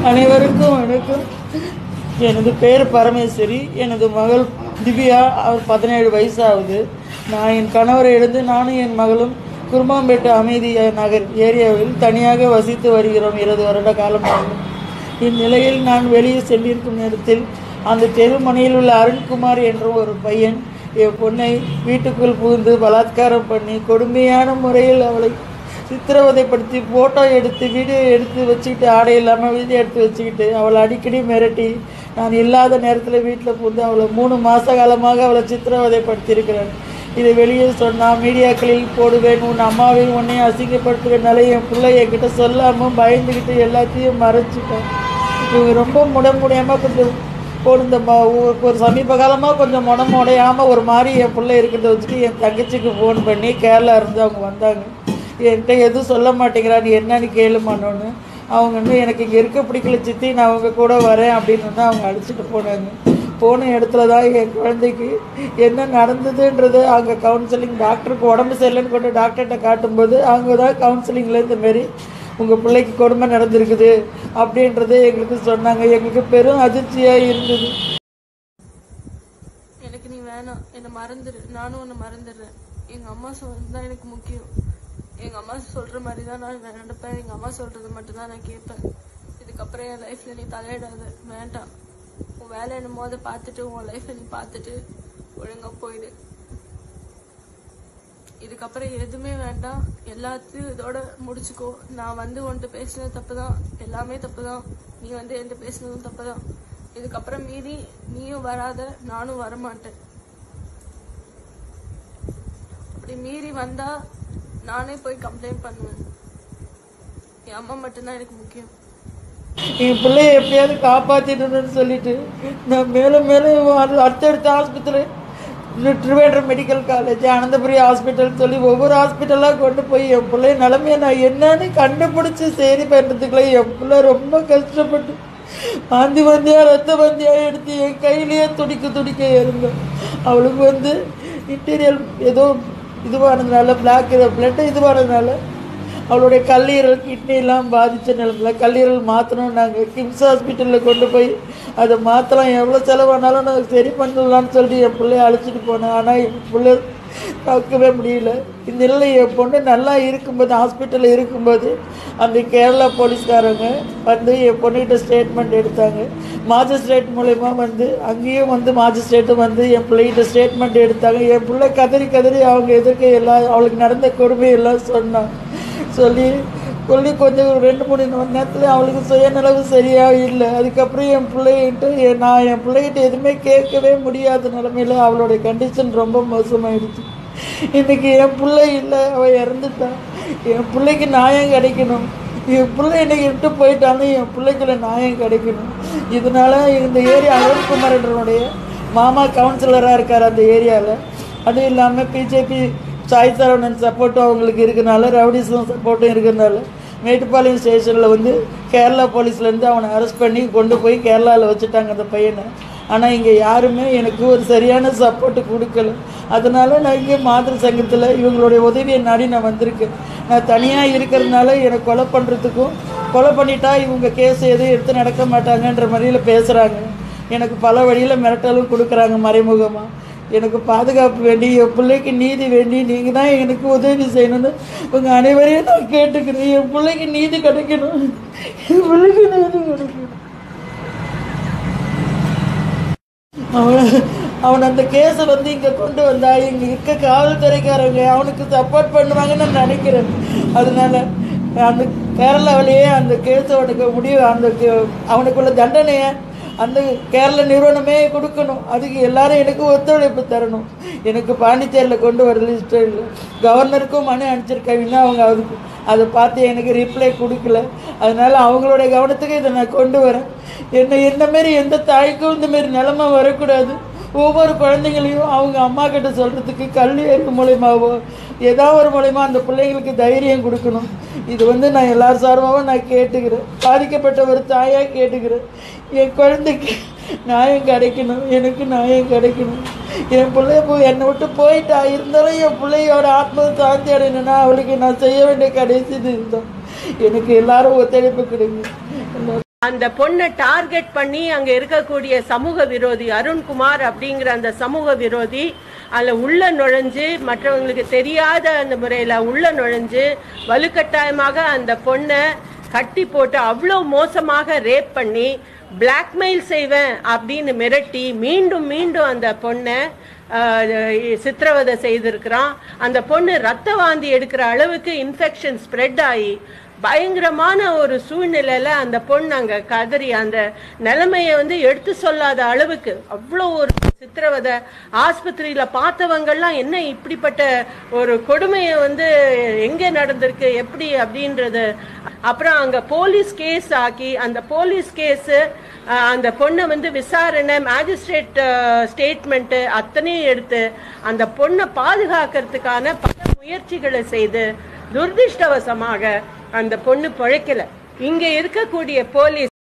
அனைவருக்கும் வணக்கம் எனது பேர் பரமேஸ்வரி எனது மகள் திவ்யா அவர் பதினேழு வயசாகுது நான் என் கணவரை இழந்து நானும் என் மகளும் குருமாம்பேட்டை அமைதி நகர் ஏரியாவில் தனியாக வசித்து வருகிறோம் இருபது வருட காலமாகும் இந்நிலையில் நான் வெளியே சென்றிருக்கும் நேரத்தில் அந்த தெருமனையில் உள்ள அருண்குமார் என்ற ஒரு பையன் என் பொண்ணை வீட்டுக்குள் புகுந்து பலாத்காரம் பண்ணி கொடுமையான முறையில் அவளை சித்திரவதைப்படுத்தி ஃபோட்டோ எடுத்து வீடியோ எடுத்து வச்சுக்கிட்டு ஆடை இல்லாமல் வீடியோ எடுத்து வச்சுக்கிட்டு அவளை அடிக்கடி மிரட்டி நான் இல்லாத நேரத்தில் வீட்டில் புகுந்து அவளை மூணு மாத காலமாக அவளை சித்திரவதைப்படுத்தியிருக்கிறேன் இதை வெளியே சொன்னால் மீடியாக்களில் போடுவேன் உன் அம்மாவையும் உன்னையும் அசிங்கப்படுத்துகிறனால என் பிள்ளை என்கிட்ட சொல்லாமல் பயந்துக்கிட்டு எல்லாத்தையும் மறைச்சிட்டேன் இவங்க ரொம்ப முட முடியாமல் கொஞ்சம் போன இந்த ம- ஒரு- ஒரு சமீப காலமாக கொஞ்சம் முடம் உடையாமல் ஒரு மாதிரி என் பிள்ளை இருக்கிறத வச்சுட்டு என் தங்கச்சிக்கு ஃபோன் பண்ணி கேரளா இருந்து அவங்க வந்தாங்க என்கிட்ட எதுவும் சொல்ல மாட்டேங்கிறா நீ என்னன்னு கேளுமானோன்னு அவங்க வந்து எனக்கு இங்கே இருக்க பிடிக்கல சித்தி நான் அவங்க கூட வரேன் அப்படின்னு வந்து அவங்க அழைச்சிட்டு போனாங்க போன இடத்துல தான் என் குழந்தைக்கு என்ன நடந்ததுன்றது அங்கே கவுன்சிலிங் டாக்டருக்கு உடம்பு சரியில்லைன்னு கொண்டு டாக்டர்கிட்ட காட்டும்போது அவங்க தான் கவுன்சிலிங்கில் இந்த மாரி உங்கள் பிள்ளைக்கு கொடுமை நடந்திருக்குது அப்படின்றத எங்களுக்கு சொன்னாங்க எங்களுக்கு பெரும் அதிர்ச்சியாக இருந்தது எனக்கு நீ வேணாம் என்னை மறந்துடு நானும் உன்னை மறந்துடுறேன் எங்க அம்மா சொல்றது தான் எனக்கு முக்கியம் எங்க அம்மா சொல்ற மாதிரி தான் நான் நடப்பேன் எங்க அம்மா சொல்றது மட்டும் தான் நான் கேட்பேன் இதுக்கப்புறம் என் லைஃப்ல நீ தலையிடாத வேண்டாம் உன் வேலை என்னமோ அதை பார்த்துட்டு உன் லைஃப்ல நீ பார்த்துட்டு ஒழுங்கா போயிடு இதுக்கப்புறம் எதுவுமே வேண்டாம் எல்லாத்தையும் இதோட முடிச்சுக்கோ நான் வந்து உன்கிட்ட பேசினது தப்பு தான் எல்லாமே தப்பு தான் நீ வந்து என்கிட்ட பேசினதும் தப்பு தான் இதுக்கப்புறம் மீறி நீயும் வராத நானும் வரமாட்டேன் அப்படி மீறி வந்தா நானே போய் கம்ப்ளைண்ட் பண்ணுவேன் என் அம்மா மட்டும்தான் எனக்கு முக்கியம் என் பிள்ளைய எப்படியாவது காப்பாற்றிடணும்னு சொல்லிட்டு நான் மேலும் மேலும் அது அடுத்தடுத்த ஆஸ்பத்திரி Trivandrum medical college Ananthapuri hospital சொல்லி ஒவ்வொரு ஹாஸ்பிட்டலாக கொண்டு போய் என் பிள்ளைய நிலமையை நான் என்னன்னு கண்டுபிடிச்சி சரி பண்ணுறதுக்குள்ள என் பிள்ளை ரொம்ப கஷ்டப்பட்டு வாந்தி வந்தியா ரத்த வந்தியா எடுத்து என் கையிலேயே துடிக்க துடிக்க இருந்தோம் அவளுக்கு வந்து இன்டீரியல் ஏதோ இதுவானதுனால பிளாக் பிளட் இதுவானதுனால அவளுடைய கல்லீரல் கிட்னி எல்லாம் பாதித்த நிலத்துல கல்லீரல் மாற்றணும் நாங்கள் கிம்ஸ் ஹாஸ்பிட்டலில் கொண்டு போய் அதை மாற்றலாம் எவ்வளோ செலவானாலும் நான் சரி பண்ணலாம்னு சொல்லிட்டு என் பிள்ளைய அழைச்சிட்டு போனேன் ஆனால் என் பிள்ளை பார்க்கவே முடியல இந்த நிலையில் என் பொண்ணு நல்லா இருக்கும்போது ஹாஸ்பிட்டலில் இருக்கும்போது அந்த கேரளா போலீஸ்காரங்க வந்து என் பொண்ணுகிட்ட ஸ்டேட்மெண்ட் எடுத்தாங்க மாஜிஸ்ட்ரேட் மூலயமா வந்து அங்கேயும் வந்து மாஜிஸ்ட்ரேட்டும் வந்து என் பிள்ளைகிட்ட ஸ்டேட்மெண்ட் எடுத்தாங்க என் பிள்ளை கதறி கதறி அவங்க எதிர்க்க எல்லாம் அவளுக்கு நடந்த கொடுமை எல்லாம் சொன்னான் சொல்லி சொல்லி கொஞ்சம் ஒரு ரெண்டு மூணு மணி நேரத்தில் அவளுக்கு சுயநலவு சரியாக இல்லை அதுக்கப்புறம் என் பிள்ளைகிட்ட என் நான் என் பிள்ளைகிட்ட எதுவுமே கேட்கவே முடியாத நிலமையில அவளுடைய கண்டிஷன் ரொம்ப மோசமாயிடுச்சு இன்னைக்கு என் பிள்ளை இல்லை அவள் இறந்துட்டான் என் பிள்ளைக்கு நியாயம் கிடைக்கணும் என் பிள்ளை இன்னைக்கு விட்டு போயிட்டாலும் என் பிள்ளைக்குள்ள நியாயம் கிடைக்கணும் இதனால இந்த ஏரியா அருண்குமாரனுடைய மாமா கவுன்சிலராக இருக்கார் அந்த ஏரியாவில் அதுவும் இல்லாமல் பிஜேபி சாய் சரவணன் சப்போர்ட்டும் அவங்களுக்கு இருக்கனால ரவுடிஸும் சப்போர்ட்டும் இருக்கறனால மேட்டுப்பாளையம் ஸ்டேஷனில் வந்து கேரளா போலீஸ்லேருந்து அவனை அரெஸ்ட் பண்ணி கொண்டு போய் கேரளாவில் வச்சுட்டாங்க அந்த பையனை ஆனால் இங்கே யாருமே எனக்கு ஒரு சரியான சப்போர்ட் கொடுக்கல அதனால நான் இங்கே மாதிரி சங்கத்தில் இவங்களுடைய உதவியை நாடி நான் வந்திருக்கேன் நான் தனியாக இருக்கிறதுனால எனக்கு கொலை பண்ணுறதுக்கும் கொலை பண்ணிட்டா இவங்க கேஸ் எதுவும் எடுத்து நடக்க மாட்டாங்கன்ற மாதிரியில் பேசுகிறாங்க எனக்கு பல வழியில் மிரட்டலும் கொடுக்குறாங்க மறைமுகமாக எனக்கு பாதுகாப்பு வேண்டி என் பிள்ளைக்கு நீதி வேண்டி நீங்கள் தான் எனக்கு உதவி செய்யணும்னு உங்கள் அனைவரையும் நான் கேட்டுக்கிறேன் என் பிள்ளைக்கு நீதி கிடைக்கணும் என் பிள்ளைக்கு நீதி கிடைக்கணும் அவன் அவன் அந்த கேஸை வந்து இங்கே கொண்டு வந்தா இங்கே இருக்க காவல்துறைக்காரங்க அவனுக்கு சப்போர்ட் பண்ணுவாங்கன்னு நான் நினைக்கிறேன் அதனால அந்த கேரளாவிலேயே அந்த கேஸ் அவனுக்கு முடிவு அந்த கே- அவனுக்குள்ள தண்டனையை அந்த கேரள நிறுவனமே கொடுக்கணும் அதுக்கு எல்லாரும் எனக்கு ஒத்துழைப்பு தரணும் எனக்கு பாண்டிச்சேரியில் கொண்டு வரது இஷ்டம் இல்லை கவர்னருக்கும் மனு அனுப்பிச்சிருக்காங்கன்னா அவங்க அதுக்கு அதை பார்த்து எனக்கு ரிப்ளை கொடுக்கல அதனால அவங்களுடைய கவனத்துக்கு இதை நான் கொண்டு வரேன் என்ன இந்த மாரி எந்த தாய்க்கும் இந்த மாரி நிலைமை வரக்கூடாது ஒவ்வொரு குழந்தைங்களையும் அவங்க அம்மா கிட்ட சொல்கிறதுக்கு கல்வி அறிவு மூலயமாவோ ஏதாவது ஒரு மூலயமா அந்த பிள்ளைங்களுக்கு தைரியம் கொடுக்கணும் இது வந்து நான் எல்லார் சார்பாகவும் நான் கேட்டுக்கிறேன் பாதிக்கப்பட்ட ஒரு தாயாக கேட்டுக்கிறேன் என் குழந்தைக்கு நியாயம் கிடைக்கணும் எனக்கு நியாயம் கிடைக்கணும் என் பிள்ளைய போய் என்னை விட்டு போயிட்டா இருந்தாலும் என் பிள்ளையோட ஆத்ம சாந்தி அடையணும்னா அவளுக்கு நான் செய்ய வேண்டிய கடைசி இது இதுதான் எனக்கு எல்லாரும் ஒத்துழைப்பு கொடுங்க எல்லாரும் அந்த பொண்ணை டார்கெட் பண்ணி அங்க இருக்கக்கூடிய சமூக விரோதி அருண்குமார் அப்படிங்கிற அந்த சமூக விரோதி அதுல உள்ள நுழைஞ்சு மற்றவங்களுக்கு தெரியாத அந்த முறையில உள்ள நுழைஞ்சு வலுக்கட்டாயமாக அந்த பொண்ணை கட்டி போட்டு அவ்வளோ மோசமாக ரேப் பண்ணி பிளாக்மெயில் செய்வேன் அப்படின்னு மிரட்டி மீண்டும் மீண்டும் அந்த பொண்ணை ஆஹ், சித்திரவதை செய்திருக்கிறான் அந்த பொண்ணு ரத்த வாந்தி எடுக்கிற அளவுக்கு இன்ஃபெக்ஷன் ஸ்ப்ரெட் ஆகி பயங்கரமான ஒரு சூழ்நிலையில அந்த பொண்ணு அங்க கதறி அந்த நிலைமைய வந்து எடுத்து சொல்லாத அளவுக்கு அவ்வளோ ஒரு சித்திரவதை ஆஸ்பத்திரியில பார்த்தவங்கெல்லாம் என்ன இப்படிப்பட்ட ஒரு கொடுமையை வந்து எங்க நடந்திருக்கு எப்படி அப்படின்றது அப்புறம் அங்க போலீஸ் கேஸ் ஆக்கி அந்த போலீஸ் கேஸ் அந்த பொண்ணை வந்து விசாரணை மேஜிஸ்ட்ரேட் ஸ்டேட்மெண்ட் அத்தனையும் எடுத்து அந்த பொண்ணை பாதுகாக்கிறதுக்கான பல முயற்சிகளை செய்து துரதிர்ஷ்டவசமாக அந்த பொண்ணு பிழைக்கல இங்க இருக்கக்கூடிய போலீஸ்